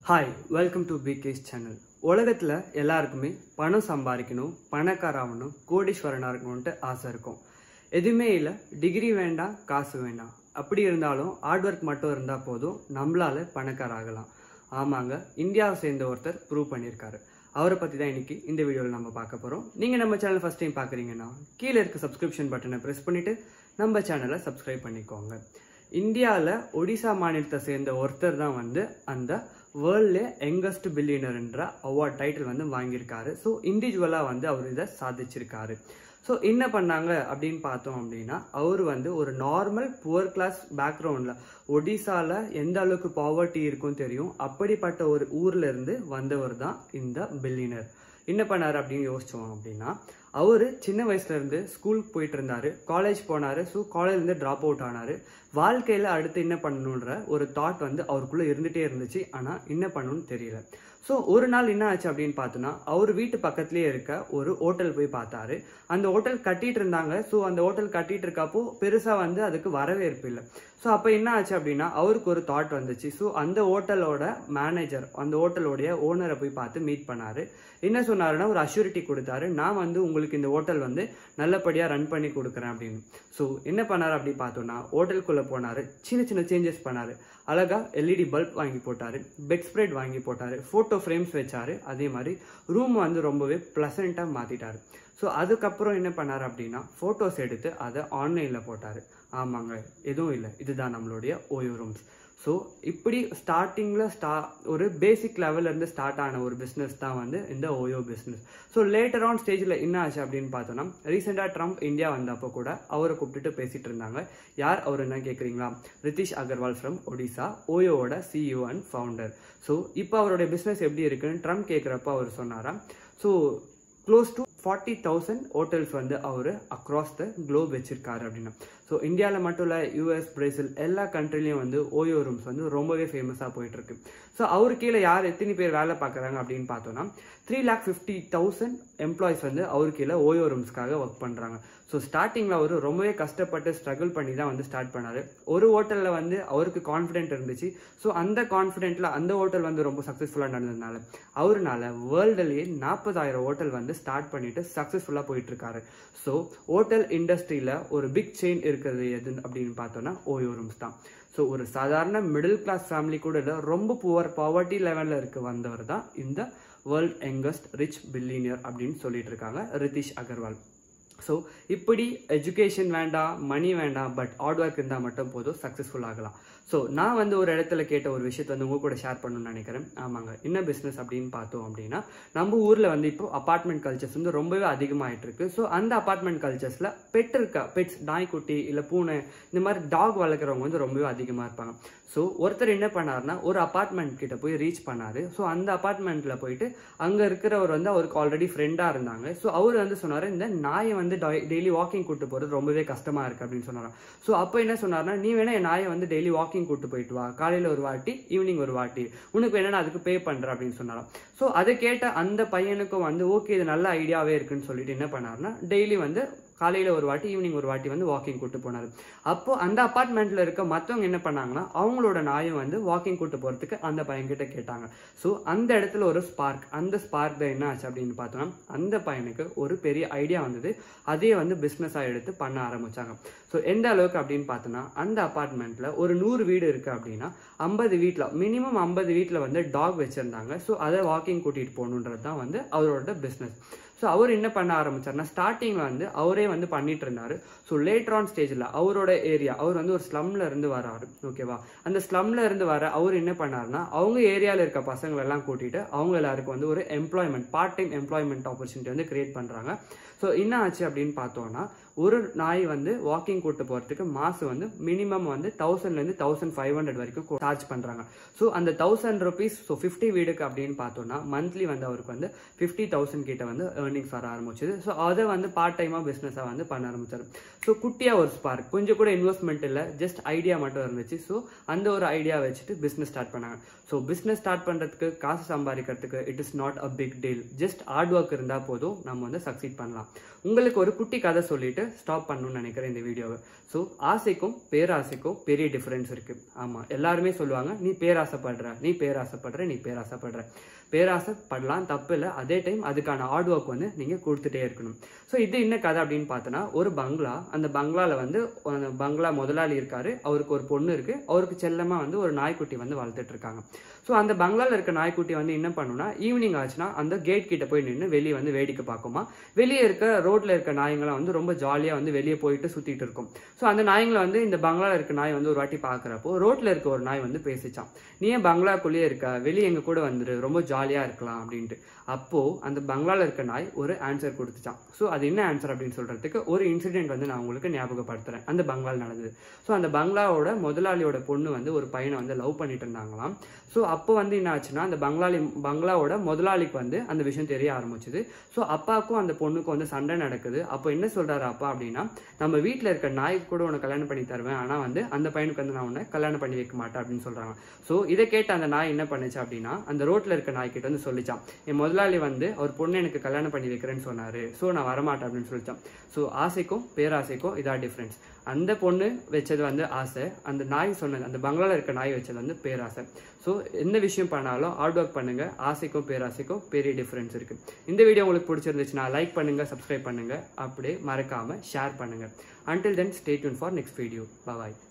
hi welcome to பிகேஸ் channel உலகத்தில் எல்லாருக்குமே பணம் சம்பாதிக்கணும் பணக்காராகணும் கோடீஸ்வரனாக இருக்கணும்ட்டு ஆசை இருக்கும் எதுவுமே இல்லை டிகிரி வேண்டாம் காசு வேண்டாம் அப்படி இருந்தாலும் ஹார்ட் ஒர்க் மட்டும் இருந்தால் போதும் நம்மளால பணக்காராகலாம் ஆமாங்க இந்தியாவை சேர்ந்த ஒருத்தர் ப்ரூவ் பண்ணியிருக்காரு அவரை பற்றி தான் இன்னைக்கு இந்த வீடியோவில் நம்ம பார்க்க போகிறோம் நீங்கள் நம்ம சேனல் ஃபஸ்ட் டைம் பார்க்குறீங்கன்னா கீழே இருக்க சப்ஸ்கிரிப்ஷன் பட்டனை ப்ரெஸ் பண்ணிவிட்டு நம்ம சேனலை சப்ஸ்கிரைப் பண்ணிக்கோங்க இந்தியாவில் ஒடிசா மாநிலத்தை சேர்ந்த ஒருத்தர் தான் வந்து அந்த வேர்ல்ட்லே யங்கஸ்ட் பில்லியனர்ன்ற அவார்ட் டைட்டில் வந்து வாங்கியிருக்காரு ஸோ இண்டிவிஜுவலாக வந்து அவர் இதை சாதிச்சிருக்காரு ஸோ என்ன பண்ணாங்க அப்படின்னு பார்த்தோம் அப்படின்னா அவர் வந்து ஒரு நார்மல் புவர் கிளாஸ் பேக்ரவுண்டில் ஒடிசாவில் எந்த அளவுக்கு பாவர்ட்டி இருக்கும் தெரியும் அப்படிப்பட்ட ஒரு ஊர்ல இருந்து வந்தவர் தான் இந்த பில்லியனர் என்ன பண்ணாரு அப்படின்னு யோசிச்சோம் அப்படின்னா அவரு சின்ன வயசுல இருந்து ஸ்கூலுக்கு போயிட்டு இருந்தாரு காலேஜ் போனாரு ஸோ காலேஜ்ல இருந்து ட்ராப் அவுட் ஆனாரு வாழ்க்கையில அடுத்து என்ன பண்ணணுன்ற ஒரு தாட் வந்து அவருக்குள்ள இருந்துட்டே இருந்துச்சு ஆனா என்ன பண்ணணும்னு தெரியல ஸோ ஒரு நாள் என்ன ஆச்சு அப்படின்னு பார்த்தோன்னா அவர் வீட்டு பக்கத்துலேயே இருக்க ஒரு ஹோட்டல் போய் பார்த்தாரு அந்த ஹோட்டல் கட்டிட்டு இருந்தாங்க ஸோ அந்த ஹோட்டல் கட்டிட்டு இருக்கப்போ பெருசாக வந்து அதுக்கு வரவேற்பு இல்லை ஸோ அப்போ என்ன ஆச்சு அப்படின்னா அவருக்கு ஒரு தாட் வந்துச்சு ஸோ அந்த ஹோட்டலோட மேனேஜர் அந்த ஹோட்டலோடைய ஓனரை போய் பார்த்து மீட் பண்ணாரு என்ன சொன்னாருன்னா ஒரு அஷ்யூரிட்டி கொடுத்தாரு நான் வந்து உங்களுக்கு இந்த ஹோட்டல் வந்து நல்லபடியாக ரன் பண்ணி கொடுக்குறேன் அப்படின்னு ஸோ என்ன பண்ணாரு அப்படி பார்த்தோன்னா ஹோட்டலுக்குள்ளே போனார் சின்ன சின்ன சேஞ்சஸ் பண்ணாரு அழகா எல்இடி பல்ப் வாங்கி போட்டாரு பெட் ஸ்ப்ரெட் வாங்கி போட்டாரு ஃபோட்டோ ஃப்ரேம்ஸ் வச்சாரு அதே மாதிரி ரூம் வந்து ரொம்பவே ப்ளசண்ட்டாக மாற்றிட்டாரு ஸோ அதுக்கப்புறம் என்ன பண்ணார் அப்படின்னா ஃபோட்டோஸ் எடுத்து அதை ஆன்லைனில் போட்டார் ஆமாங்க எதுவும் இல்லை இதுதான் நம்மளுடைய ஓயோ ரூம்ஸ் ஸோ இப்படி ஸ்டார்டிங்கில் ஸ்டா ஒரு பேசிக் இருந்து ஸ்டார்ட் ஆன ஒரு பிஸ்னஸ் தான் வந்து இந்த OYO business so later on ஸ்டேஜில் என்ன ஆச்சு அப்படின்னு பார்த்தோன்னா ரீசெண்டாக ட்ரம்ப் இந்தியா வந்தப்போ கூட அவரை கூப்பிட்டுட்டு பேசிட்டு இருந்தாங்க யார் அவர் என்ன கேட்குறீங்களா ரித்திஷ் அகர்வால் ஃப்ரம் ஒடிசா ஓயோவோட சிஇஓ அண்ட் ஃபவுண்டர் ஸோ இப்போ அவருடைய பிஸ்னஸ் எப்படி இருக்குன்னு ட்ரம்ப் கேட்குறப்ப அவர் சொன்னாராம் so close to forty thousand hotels வந்து அவர் அக்ராஸ் த குளோப் வச்சிருக்காரு அப்படின்னா ஸோ இந்தியாவில் மட்டும் இல்லை யூஎஸ் பிரேசில் எல்லா கண்ட்ரிலையும் வந்து ஓயோ ரூம்ஸ் வந்து ரொம்பவே ஃபேமஸாக போயிட்டு இருக்கு ஸோ அவர் கீழே யார் எத்தனை பேர் வேலை பார்க்குறாங்க அப்படின்னு பார்த்தோம்னா three lakh fifty thousand employees வந்து அவர் கீழே ஓயோ ரூம்ஸ்க்காக ஒர்க் பண்ணுறாங்க ஸோ ஸ்டார்டிங்கில் அவர் ரொம்பவே கஷ்டப்பட்டு ஸ்ட்ரகிள் பண்ணி தான் வந்து ஸ்டார்ட் பண்ணார் ஒரு ஹோட்டலில் வந்து அவருக்கு கான்ஃபிடென்ட் இருந்துச்சு ஸோ அந்த கான்ஃபிடென்ட்டில் அந்த ஹோட்டல் வந்து ரொம்ப சக்ஸஸ்ஃபுல்லாக நடந்ததுனால அவருனால வேர்ல்டுலேயே நாற்பதாயிரம் ஹோட்டல் வந்து ஸ்டார்ட் பண்ணிட்டு சக்ஸஸ்ஃபுல்லாக போயிட்டு இருக்காரு ஸோ ஹோட்டல் இண்டஸ்ட்ரியில் ஒரு பிக் செயின் இருக்கிறது எது அப்படின்னு பார்த்தோன்னா ஓயோ ரூம்ஸ் தான் ஸோ ஒரு சாதாரண மிடில் கிளாஸ் ஃபேமிலி கூட இல்லை ரொம்ப புவர் பாவர்ட்டி லெவலில் இருக்க வந்தவர் தான் இந்த வேர்ல்ட் யங்கஸ்ட் ரிச் பில்லினியர் அப்படின்னு சொல்லிட்டு இருக்காங்க ரித்திஷ் அகர்வால் ஸோ இப்படி எஜுகேஷன் வேண்டாம் மணி வேண்டாம் பட் ஹார்ட் ஒர்க் இருந்தால் மட்டும் போதும் சக்ஸஸ்ஃபுல் ஆகலாம் ஸோ நான் வந்து ஒரு இடத்துல கேட்ட ஒரு விஷயத்தை வந்து உங்க கூட ஷேர் பண்ணணும்னு நினைக்கிறேன் ஆமாங்க என்ன பிஸ்னஸ் அப்படின்னு பார்த்தோம் அப்படின்னா நம்ம ஊரில் வந்து இப்போ அப்பார்ட்மெண்ட் கல்ச்சர்ஸ் வந்து ரொம்பவே அதிகமாகிட்டு இருக்கு ஸோ அந்த அப்பார்ட்மெண்ட் கல்ச்சர்ஸில் பெட் இருக்கா பெட்ஸ் நாய்க்குட்டி இல்லை பூனை இந்த மாதிரி டாக் வளர்க்குறவங்க வந்து ரொம்பவே அதிகமாக இருப்பாங்க ஸோ ஒருத்தர் என்ன பண்ணாருன்னா ஒரு அப்பார்ட்மெண்ட் கிட்ட போய் ரீச் பண்ணாரு ஸோ அந்த அப்பார்ட்மெண்ட்ல போயிட்டு அங்கே இருக்கிறவர் வந்து அவருக்கு ஆல்ரெடி ஃப்ரெண்டாக இருந்தாங்க ஸோ அவர் வந்து சொன்னார் இந்த நாயை வந்து டெய்லி வாக்கிங் கூட்டு போகிறது ரொம்பவே கஷ்டமா இருக்கு அப்படின்னு சொன்னாராம் ஸோ அப்போ என்ன சொன்னார்னா நீ வேணா என் நாயை வந்து டெய்லி வாக்கிங் கூட்டு போயிட்டு வா காலையில் ஒரு வாட்டி ஈவினிங் ஒரு வாட்டி உனக்கு வேணா அதுக்கு பே பண்ணுற அப்படின்னு சொன்னாராம் ஸோ அதை கேட்ட அந்த பையனுக்கும் வந்து ஓகே இது நல்ல ஐடியாவே இருக்குன்னு சொல்லிட்டு என்ன பண்ணாருன்னா டெய்லி வந்து காலையில் ஒரு வாட்டி ஈவினிங் ஒரு வாட்டி வந்து வாக்கிங் கூட்டு போனார் அப்போ அந்த அப்பார்ட்மெண்ட்ல இருக்க மற்றவங்க என்ன பண்ணாங்கன்னா அவங்களோட நாயும் வந்து வாக்கிங் கூட்டு போகிறதுக்கு அந்த பையன்கிட்ட கேட்டாங்க ஸோ அந்த இடத்துல ஒரு ஸ்பார்க் அந்த ஸ்பார்க் என்ன ஆச்சு அப்படின்னு பார்த்தோம்னா அந்த பையனுக்கு ஒரு பெரிய ஐடியா வந்தது அதே வந்து பிஸ்னஸாக எடுத்து பண்ண ஆரம்பிச்சாங்க ஸோ எந்த அளவுக்கு அப்படின்னு பார்த்தோன்னா அந்த அப்பார்ட்மெண்ட்ல ஒரு நூறு வீடு இருக்கு அப்படின்னா ஐம்பது வீட்டில் மினிமம் ஐம்பது வீட்டில் வந்து டாக் வச்சிருந்தாங்க ஸோ அதை வாக்கிங் கூட்டிட்டு போகணுன்றது தான் வந்து அவரோட பிஸ்னஸ் ஸோ அவர் என்ன பண்ண ஆரம்பிச்சார்னா ஸ்டார்டிங்கில் வந்து அவரே வந்து பண்ணிட்டு இருந்தாரு ஸோ லேட்டர் ஆன் ஸ்டேஜில் அவரோட ஏரியா அவர் வந்து ஒரு ஸ்லம்ல இருந்து வராரு ஓகேவா அந்த ஸ்லம்ல இருந்து வர அவர் என்ன பண்ணாருன்னா அவங்க ஏரியாவில் இருக்க பசங்களை எல்லாம் கூட்டிட்டு அவங்க எல்லாருக்கும் வந்து ஒரு employment part time employment opportunity வந்து கிரியேட் பண்றாங்க ஸோ என்ன ஆச்சு அப்படின்னு பார்த்தோம்னா ஒரு நாய் வந்து வாக்கிங் கூட்டு போறதுக்கு மாசம் வந்து மினிமம் வந்து தௌசண்ட்லேருந்து தௌசண்ட் ஃபைவ் ஹண்ட்ரட் வரைக்கும் சார்ஜ் பண்றாங்க ஸோ அந்த தௌசண்ட் ருபீஸ் ஸோ ஃபிஃப்டி வீடுக்கு அப்படின்னு பார்த்தோம்னா மந்த்லி வந்து அவருக்கு வந்து ஃபிஃப்டி தௌசண்ட் கிட்ட வந்து ஏர்னிங்ஸ் வர ஆரம்பிச்சது ஸோ அதை வந்து பார்ட் டைமாக பிஸ்னஸாக வந்து பண்ண ஆரம்பிச்சாரு ஸோ குட்டியாக ஒரு ஸ்பார்க் கொஞ்சம் கூட இன்வெஸ்ட்மெண்ட் இல்லை ஜஸ்ட் ஐடியா மட்டும் இருந்துச்சு ஸோ அந்த ஒரு ஐடியா வச்சுட்டு பிஸ்னஸ் ஸ்டார்ட் பண்ணாங்க ஸோ பிஸ்னஸ் ஸ்டார்ட் பண்ணுறதுக்கு காசு சம்பாதிக்கிறதுக்கு it is not a big deal just hard work இருந்தால் போதும் நம்ம வந்து சக்சீட் பண்ணலாம் உங்களுக்கு ஒரு குட்டி கதை சொல்லிட்டு சொல்லிட்டு ஸ்டாப் பண்ணணும்னு நினைக்கிறேன் இந்த வீடியோவை ஸோ ஆசைக்கும் பேராசைக்கும் பெரிய டிஃபரன்ஸ் இருக்கு ஆமா எல்லாருமே சொல்லுவாங்க நீ பேராசைப்படுற நீ பேராசைப்படுற நீ பேராசைப்படுற பேராசைப்படலாம் தப்பு இல்லை அதே டைம் அதுக்கான ஹார்ட் ஒர்க் வந்து நீங்க கொடுத்துட்டே இருக்கணும் ஸோ இது என்ன கதை அப்படின்னு பார்த்தோன்னா ஒரு பங்களா அந்த பங்களால வந்து அந்த பங்களா முதலாளி இருக்காரு அவருக்கு ஒரு பொண்ணு இருக்கு அவருக்கு செல்லமா வந்து ஒரு நாய்க்குட்டி வந்து வளர்த்துட்டு இருக்காங்க ஸோ அந்த பங்களால இருக்க நாய்க்குட்டி வந்து என்ன பண்ணுனா ஈவினிங் ஆச்சுன்னா அந்த கேட் கிட்ட போய் நின்று வெளியே வந்து வேடிக்கை பார்க்குமா வெளியே இருக்க ரோட்ல இருக்க நாய்ங்களாம் வந்து ரொம்ப ஜாலியா வந்து வெளியே போயிட்டு சுத்திட்டு இருக்கும் ஸோ அந்த நாய்ங்களை வந்து இந்த பங்களால இருக்க நாய் வந்து ஒரு வாட்டி பாக்குறப்போ ரோட்ல இருக்க ஒரு நாய் வந்து பேசிச்சான் நீ ஏன் பங்களாக்குள்ளேயே இருக்க வெளியே எங்க கூட வந்துரு ரொம்ப ஜாலியா இருக்கலாம் அப்படின்ட்டு அப்போ அந்த பங்களால இருக்க நாய் ஒரு ஆன்சர் கொடுத்துச்சான் ஸோ அது என்ன ஆன்சர் அப்படின்னு சொல்றதுக்கு ஒரு இன்சிடென்ட் வந்து நான் உங்களுக்கு ஞாபகப்படுத்துறேன் அந்த பங்களால் நடந்தது ஸோ அந்த பங்களாவோட முதலாளியோட பொண்ணு வந்து ஒரு பையனை வந்து லவ் பண்ணிட்டு இருந்தாங்களாம் ஸோ அப்போ வந்து என்ன ஆச்சுன்னா அந்த பங்களாளி பங்களாவோட முதலாளிக்கு வந்து அந்த விஷயம் தெரிய ஆரம்பிச்சுது ஸோ அப்பாவுக்கும் அந்த பொண்ணுக்கும் வந்து சண்டை நடக்குது அப்போ என்ன சொல்றாரு அப்பா அப்படின்னா நம்ம வீட்டில் இருக்க நாய்க்கு கூட உனக்கு கல்யாணம் பண்ணி தருவேன் ஆனால் வந்து அந்த பையனுக்கு வந்து நான் உன்னை கல்யாணம் பண்ணி வைக்க மாட்டேன் அப்படின்னு சொல்றாங்க ஸோ இதை கேட்ட அந்த நாய் என்ன பண்ணுச்சு அப்படின்னா அந்த ரோட்ல இருக்க நாய்க்கிட்ட வந்து சொல்லிச்சான் என் முதலாளி வந்து அவர் பொண்ணு எனக்கு கல்யாணம் பண்ணி வைக்கிறேன்னு சொன்னாரு ஸோ நான் வரமாட்டேன் அப்படின்னு சொல்லிச்சான் ஸோ ஆசைக்கும் பேராசைக்கும் இதா டிஃப்ரென்ஸ் அந்த பொண்ணு வச்சது வந்து ஆசை அந்த நாய் சொன்னது அந்த பங்களால இருக்க நாய் வச்சது வந்து பேராசை ஸோ எந்த விஷயம் பண்ணாலும் ஹார்ட் ஒர்க் பண்ணுங்க ஆசைக்கும் பேராசைக்கும் பெரிய டிஃபரன்ஸ் இருக்கு இந்த வீடியோ உங்களுக்கு பிடிச்சிருந்துச்சுன்னா லைக் பண்ணுங்க சப்ஸ்கிரைப் பண்ணுங்க அப்படியே மறக்காம ஷேர் பண்ணுங்க until then stay tuned for next video bye